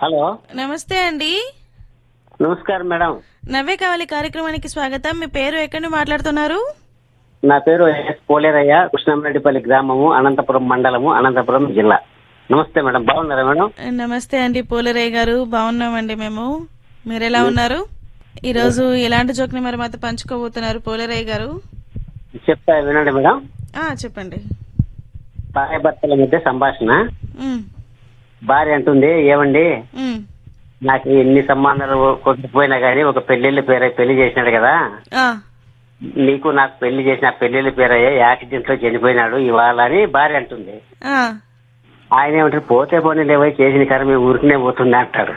Hello నమస్తే అండి నమస్కారం మేడం నవ్వే కావాలి కార్యక్రమానికి స్వాగతం మీ పేరు ఎక్కడి నుండి మాట్లాడుతున్నారు నా పేరు ఎస్ పోలేరయ్య కృష్ణారెడ్డిపల్లి గ్రామము అనంతపురం మండలము అనంతపురం జిల్లా నమస్తే మేడం బాగున్నారా మేడం నమస్తే అండి పోలరయ్య గారు బాగున్నామండి మేము మీరు ఎలా ఉన్నారు ఈరోజు ఎలాంటి జోక్ని మరి మాతో పంచుకోబోతున్నారు పోలరయ్య గారు చెప్తా వినండి మేడం ఆ చెప్పండి భార్య భర్తల మధ్య సంభాషణ ఉమ్, భార్య అంటుంది ఏమండి ఉమ్, నాకు ఎన్ని సంబంధాలు కొట్టుకుపోయినా గానీ ఒక పెళ్లిళ్ళ పేరు పెళ్లి చేసినాడు కదా ఆ, నీకు నాకు పెళ్లి చేసిన ఆ పెళ్లిళ్ళ పేరయ్య యాక్సిడెంట్ లో చనిపోయినాడు ఇవాళ అని భార్య అంటుంది ఆ. ఆయన ఏమంటారు పోతే పోనీ లేవై చేసిన కర్మ ఊరికనే పోతుంది అంటాడు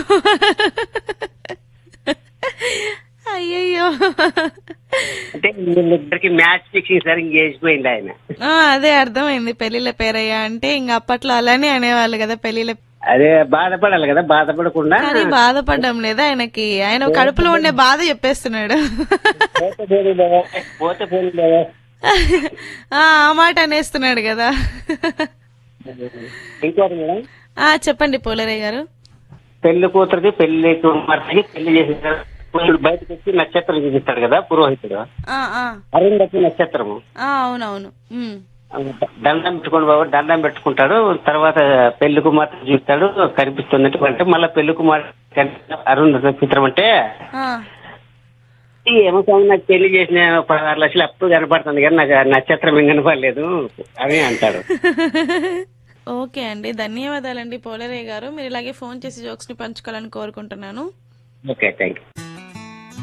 అయ్యయ్యో అంటే వీళ్ళిద్దరికి మ్యాచ్ ఫిక్సింగ్ సరిగ్గా చేసిపోయింది ఆయన ఆ, అదే అర్థమైంది పెళ్లిళ్ళ పేరయ్య అంటే ఇంక అప్పట్లో అలానే అనేవాళ్ళు కదా పెళ్లిళ్ళ అదే బాధపడాలి కదా బాధపడకుండా కానీ బాధపడడం లేదా ఆయనకి ఆయన కడుపులో ఉండే బాధ చెప్పేస్తున్నాడు పోతే పోనీ లేవే, పోతే పోనీ లేవే. ఆ ఆ మాట అనేస్తున్నాడు కదా ఇంకోటి మేడం ఆ చెప్పండి పోలరయ్య గారు పెళ్లి కూతురికి పెళ్లి కుమార్తెకి పెళ్లి చేసిన తర్వాత పురుషుడు బయటకు వచ్చి నక్షత్రం చూపిస్తాడు కదా పురోహితుడు ఆ, ఆ, అరుంధతి నక్షత్రము ఆ, అవునవును ఉమ్, దండం పెట్టుకుని బాబు దండం పెట్టుకుంటాడు తర్వాత పెళ్లి కుమార్తె చూస్తాడు కనిపిస్తున్నట్టు అంటే మళ్ళీ పెళ్లి కుమార్తె అరుంధతి చిత్రం అంటే ఆ, ఈ ఏమో స్వామి నాకు పెళ్లి చేసిన పదహారు లక్షలు అప్పుడు కనపడుతుంది కానీ నాకు ఆ నక్షత్రం ఏం కనపడలేదు అని అంటాడు ఓకే అండి ధన్యవాదాలండి పోలరయ్య గారు మీరు ఇలాగే ఫోన్ చేసి జోక్స్ ని పంచుకోవాలని కోరుకుంటున్నాను ఓకే థ్యాంక్ యూ